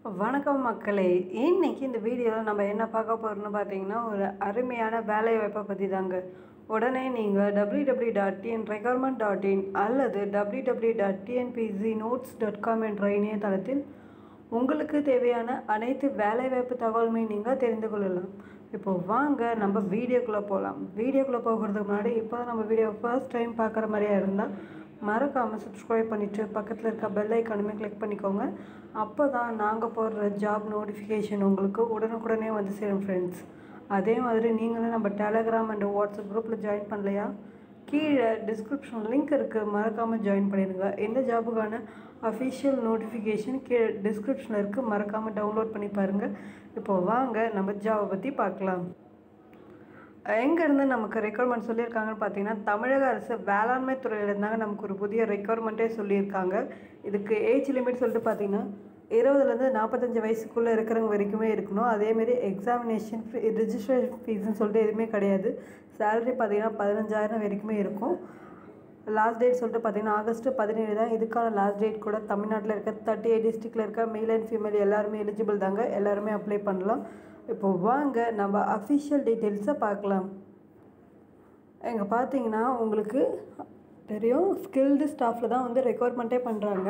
வணக்கம் மக்களே இன்னைக்கு இந்த வீடியோவில் நம்ம என்ன பார்க்க போகிறோம்னு பார்த்தீங்கன்னா ஒரு அருமையான வேலை வாய்ப்பை பற்றி தாங்க உடனே நீங்கள் W W dot TN requirement dot in அல்லது W W dot TNPSC notes dot com என்ற இணையதளத்தில் உங்களுக்கு தேவையான அனைத்து வேலைவாய்ப்பு தகவலுமே நீங்கள் தெரிந்து கொள்ளலாம் இப்போ வாங்க நம்ம வீடியோக்குள்ளே போகலாம் வீடியோக்குள்ளே போகிறதுக்கு முன்னாடி இப்போ நம்ம வீடியோ ஃபர்ஸ்ட் டைம் பார்க்குற மாதிரியா இருந்தால் மறக்காமல் சப்ஸ்கிரைப் பண்ணிவிட்டு பக்கத்தில் இருக்க பெல் ஐக்கானுமே கிளிக் பண்ணிக்கோங்க அப்போ தான் நாங்கள் போடுற ஜாப் நோட்டிஃபிகேஷன் உங்களுக்கு உடனுக்குடனே வந்து சேரும் ஃப்ரெண்ட்ஸ் அதே மாதிரி நீங்களும் நம்ம டெலகிராம் அண்ட் வாட்ஸ்அப் குரூப்பில் ஜாயின் பண்ணலையா கீழே டிஸ்கிரிப்ஷன் லிங்க் இருக்குது மறக்காமல் ஜாயின் பண்ணிடுங்க இந்த ஜாபுக்கான அஃபிஷியல் நோட்டிஃபிகேஷன் கீழே டிஸ்கிரிப்ஷனில் இருக்குது மறக்காமல் டவுன்லோட் பண்ணி பாருங்கள் இப்போ வாங்க நம்ம ஜாபை பற்றி பார்க்கலாம் எங்கேருந்து நமக்கு ரெக்குவயர்மெண்ட் சொல்லியிருக்காங்கன்னு பார்த்தீங்கன்னா தமிழக அரசு வேளாண்மை துறையில் இருந்தாங்க நமக்கு ஒரு புதிய ரெக்குவயர்மெண்ட்டே சொல்லியிருக்காங்க இதுக்கு ஏஜ் லிமிட் சொல்லிட்டு பார்த்தீங்கன்னா இருபதுலேருந்து நாற்பத்தஞ்சு வயசுக்குள்ளே இருக்கிறவங்க வரைக்குமே இருக்கணும் அதேமாரி எக்ஸாமினேஷன் ஃபீ ரிஜிஸ்ட்ரேஷன் ஃபீஸ்னு சொல்லிட்டு எதுவுமே கிடையாது சேலரி பார்த்தீங்கன்னா பதினஞ்சாயிரம் வரைக்குமே இருக்கும் லாஸ்ட் டேட் சொல்லிட்டு பார்த்தீங்கன்னா ஆகஸ்ட் பதினேழு தான் இதுக்கான லாஸ்ட் டேட் கூட தமிழ்நாட்டில் இருக்க தேர்ட்டி எயிட் டிஸ்ட்ரிக்டில் இருக்க மேல் அண்ட் ஃபீமேல் எல்லாருமே எலிஜிபிள் தாங்க எல்லாருமே அப்ளை பண்ணலாம் இப்போ வாங்க நம்ம அஃபிஷியல் டீட்டெயில்ஸை பார்க்கலாம் இங்கே பார்த்தீங்கன்னா உங்களுக்கு தெரியும் ஸ்கில்டு ஸ்டாஃபில் தான் வந்து ரெக்வயர்மெண்ட்டே பண்ணுறாங்க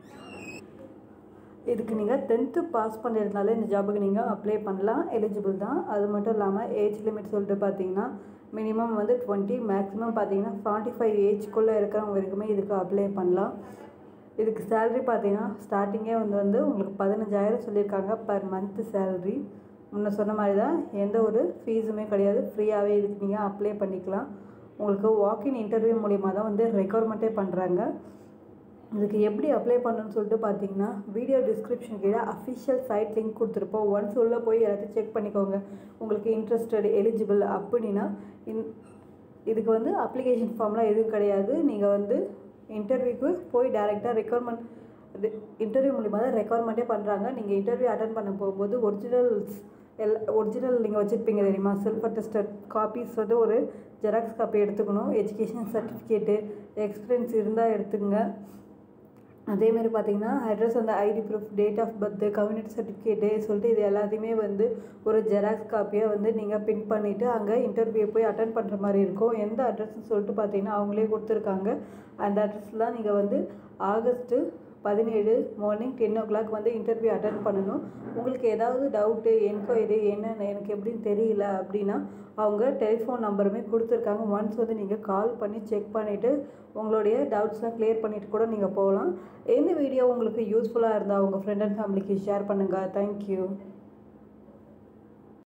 இதுக்கு நீங்கள் டென்த்து பாஸ் பண்ணியிருந்தாலே இந்த ஜாபுக்கு நீங்கள் அப்ளை பண்ணலாம் எலிஜிபிள் தான் அது மட்டும் இல்லாமல் ஏஜ் லிமிட் சொல்லிட்டு பார்த்தீங்கன்னா மினிமம் வந்து டுவெண்ட்டி மேக்ஸிமம் பார்த்தீங்கன்னா ஃபார்ட்டி ஃபைவ் ஏஜ்க்குள்ளே இருக்கிறவங்க வரைக்குமே இதுக்கு அப்ளை பண்ணலாம் இதுக்கு சேல்ரி பார்த்தீங்கன்னா ஸ்டார்டிங்கே வந்து வந்து உங்களுக்கு பதினஞ்சாயிரம் சொல்லியிருக்காங்க பர் மந்த்து சேல்ரி முன்ன சொன்ன மாதிரி தான் எந்த ஒரு ஃபீஸுமே கிடையாது ஃப்ரீயாகவே இதுக்கு நீங்கள் அப்ளை பண்ணிக்கலாம் உங்களுக்கு வாக்கின் இன்டர்வியூ மூலிமா தான் வந்து ரெக்குவயர்மெண்ட்டே பண்ணுறாங்க இதுக்கு எப்படி அப்ளை பண்ணணும்னு சொல்லிட்டு பார்த்தீங்கன்னா வீடியோ டிஸ்கிரிப்ஷன் கீழே அஃபிஷியல் சைட் லிங்க் கொடுத்துருப்போம் ஒன்ஸ் உள்ளே போய் எல்லாத்தையும் செக் பண்ணிக்கோங்க உங்களுக்கு இன்ட்ரெஸ்டட் எலிஜிபிள் அப்படின்னா இன் இதுக்கு வந்து அப்ளிகேஷன் ஃபார்ம்லாம் எதுவும் கிடையாது நீங்கள் வந்து இன்டர்வியூக்கு போய் டேரெக்டாக ரெக்குவயர்மெண்ட் இன்டர்வியூ மூலிமா தான் ரெக்குவயர்மெண்ட்டே பண்ணுறாங்க நீங்கள் இன்டர்வியூ அட்டன் பண்ண போகும்போது ஒரிஜினல்ஸ் எல் ஒரிஜினல் நீங்கள் வச்சுருப்பீங்க தெரியுமா செல்ஃப் அட்டஸ்டட் காப்பீஸ் வந்து ஒரு ஜெராக்ஸ் காப்பி எடுத்துக்கணும் எஜுகேஷன் சர்டிஃபிகேட்டு எக்ஸ்பீரியன்ஸ் இருந்தால் எடுத்துக்கங்க அதேமாரி பார்த்தீங்கன்னா அட்ரஸ் அந்த ID proof date of birth community certificate சொல்லிட்டு இது எல்லாத்தையுமே வந்து ஒரு ஜெராக்ஸ் காப்பியாக வந்து நீங்கள் பின் பண்ணிவிட்டு அங்கே இன்டர்வியூ போய் அட்டன் பண்ணுற மாதிரி இருக்கும் எந்த அட்ரஸ்ன்னு சொல்லிட்டு பார்த்தீங்கன்னா அவங்களே கொடுத்துருக்காங்க அந்த அட்ரஸ்லாம் நீங்கள் வந்து ஆகஸ்ட்டு பதினேழு மார்னிங் டென் ஓ கிளாக் வந்து இன்டர்வியூ அட்டன் பண்ணணும் உங்களுக்கு ஏதாவது டவுட்டு என்கொயரி என்னென்ன எனக்கு எப்படின்னு தெரியல அப்படின்னா அவங்க டெலிஃபோன் நம்பருமே கொடுத்துருக்காங்க ஒன்ஸ் வந்து நீங்கள் கால் பண்ணி செக் பண்ணிவிட்டு உங்களுடைய டவுட்ஸ்லாம் க்ளியர் பண்ணிவிட்டு கூட நீங்கள் போகலாம் இந்த வீடியோ உங்களுக்கு யூஸ்ஃபுல்லாக இருந்தால் உங்கள் ஃப்ரெண்ட் அண்ட் ஃபேமிலிக்கு ஷேர் பண்ணுங்கள் தேங்க்யூ